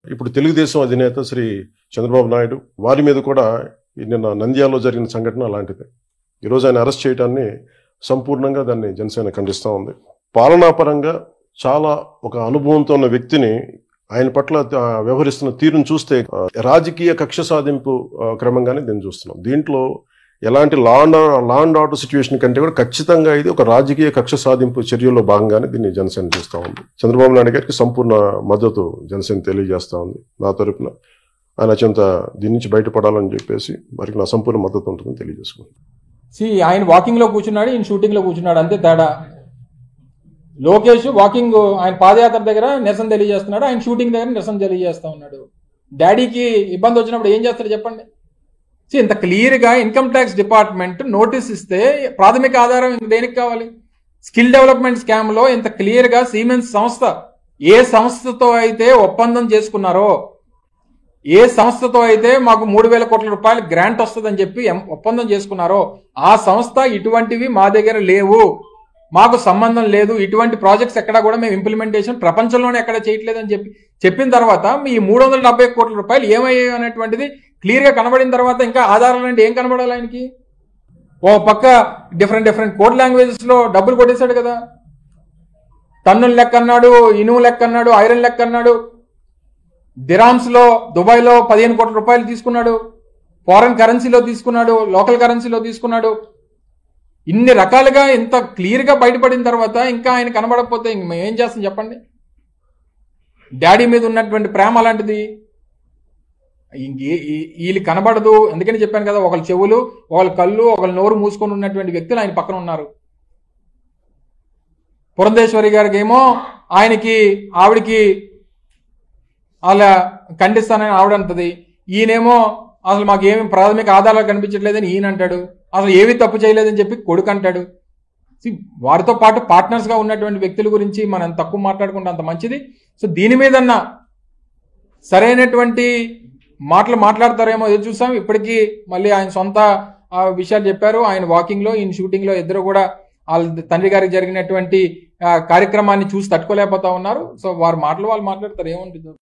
ఇప్పుడు తెలుగుదేశం అధినేత శ్రీ చంద్రబాబు నాయుడు వారి మీద కూడా ఈ నిన్న నంద్యాలలో జరిగిన సంఘటన అలాంటిదే ఈరోజు ఆయన అరెస్ట్ చేయడాన్ని సంపూర్ణంగా దాన్ని జనసేన ఖండిస్తూ ఉంది పాలనాపరంగా చాలా ఒక అనుభవంతో ఉన్న వ్యక్తిని ఆయన పట్ల ఆ, వ్యవహరిస్తున్న తీరును చూస్తే ఆ, రాజకీయ కక్ష సాధింపు ఆ, క్రమంగానే దీన్ని చూస్తున్నాం దీంట్లో ఎలాంటి law and law and order situation కంటే కూడా ఖచ్చితంగా ఇది ఒక రాజకీయ కక్ష సాధింపు చర్యల్లో భాగంగానే దీన్ని జనసేన చూస్తూ ఉంది చంద్రబాబు నాయుడు గారికి సంపూర్ణ మద్దతు జనసేన తెలియజేస్తా ఉంది నా తరపున ఆయన అత్యంత దీని నుంచి బయటపడాలని చెప్పేసి వారికి నా సంపూర్ణ మద్దతు ఉంటుందని తెలియజేసుకుంటాను సి ఆయన వాకింగ్ లో కూర్చున్నాడు ఈయన షూటింగ్ లో కూర్చున్నాడు అంతే తేడా లోకేష్ వాకింగ్ ఆయన పాదయాత్ర దగ్గర నిరసన తెలియజేస్తున్నాడు ఆయన షూటింగ్ దగ్గర నిరసన తెలియజేస్తా ఉన్నాడు డాడీకి ఇబ్బంది వచ్చినప్పుడు ఏం చేస్తాడు చెప్పండి See, ఇంత క్లియర్ గా ఇన్కమ్ ట్యాక్స్ డిపార్ట్మెంట్ నోటీస్ ఇస్తే ప్రాథమిక ఆధారం ఇంక దేనికి కావాలి స్కిల్ డెవలప్మెంట్ స్కామ్ లో ఇంత క్లియర్ గా సీమెన్స్ సంస్థ ఏ సంస్థతో అయితే ఒప్పందం చేసుకున్నారో ఏ సంస్థతో అయితే మాకు మూడు వేల కోట్ల రూపాయలు గ్రాంట్ వస్తుందని చెప్పి ఎం- ఒప్పందం చేసుకున్నారో ఆ సంస్థ ఇటువంటివి మా దగ్గర లేవు మాకు సంబంధం లేదు ఇటువంటి ప్రాజెక్ట్స్ ఎక్కడ కూడా మేము ఇంప్లిమెంటేషన్ ప్రపంచంలోనే ఎక్కడ చేయట్లేదని చెప్పి చెప్పిన తర్వాత మీ మూడు వందల డెబ్బై కోట్ల రూపాయలు ఏమయ్యాయి అనేటువంటిది క్లియర్ గా కనబడిన తర్వాత ఇంకా ఆధారాలు అంటే ఏం కనబడాలి ఆయనకి ఓ పక్క డిఫరెంట్ డిఫరెంట్ కోడ్ లాంగ్వేజెస్ లో డబ్బులు కొట్టేశాడు కదా టన్నుల లెక్క అన్నాడు ఇనుము లెక్క అన్నాడు ఐరన్ లెక్క అన్నాడు దిరామ్స్ లో దుబాయ్ లో పదిహేను కోట్ల రూపాయలు తీసుకున్నాడు ఫారెన్ కరెన్సీలో తీసుకున్నాడు లోకల్ కరెన్సీలో తీసుకున్నాడు ఇన్ని రకాలుగా ఇంత క్లియర్ గా బయటపడిన తర్వాత ఇంకా ఆయన కనబడకపోతే ఇంక మేము ఏం చేస్తాం చెప్పండి డాడీ మీద ఉన్నటువంటి ప్రేమ అలాంటిది ఇంకే- ఈ- వీళ్ళు కనబడదు ఎందుకని చెప్పాను కదా ఒకళ్ళ చెవులు ఒకళ్ళ కళ్ళు ఒకళ్ళ నోరు మూసుకొని ఉన్నటువంటి వ్యక్తులు ఆయన పక్కన ఉన్నారు పురంధేశ్వరి గారికి ఏమో ఆయనకి ఆవిడికి అలా ఖండిస్తానని ఆవిడ అంటది ఈయనేమో అసలు మాకు ఏమి ప్రాథమిక ఆధారాలు కనిపించట్లేదని ఈయన అంటాడు అసలు ఏవి తప్పు చేయలేదని చెప్పి కొడుకు అంటాడు See, వారితో పాటు partners గా ఉన్నటువంటి వ్యక్తుల గురించి మనం తక్కువ మాట్లాడుకుంటే అంత మంచిది సో దీని మీదన్నా సరైనటువంటి మాటలు మాట్లాడతారేమో ఎదురు చూసాం ఇప్పటికీ మళ్ళీ ఆయన సొంత ఆ, విషయాలు చెప్పారు ఆయన వాకింగ్ లో ఈయన షూటింగ్ లో ఇద్దరు కూడా వాళ్ళ తండ్రి గారికి జరిగినటువంటి ఆ, కార్యక్రమాన్ని చూసి తట్టుకోలేకపోతా ఉన్నారు సో వారి మాటలు వాళ్ళు మాట్లాడతారు ఏముంటుంది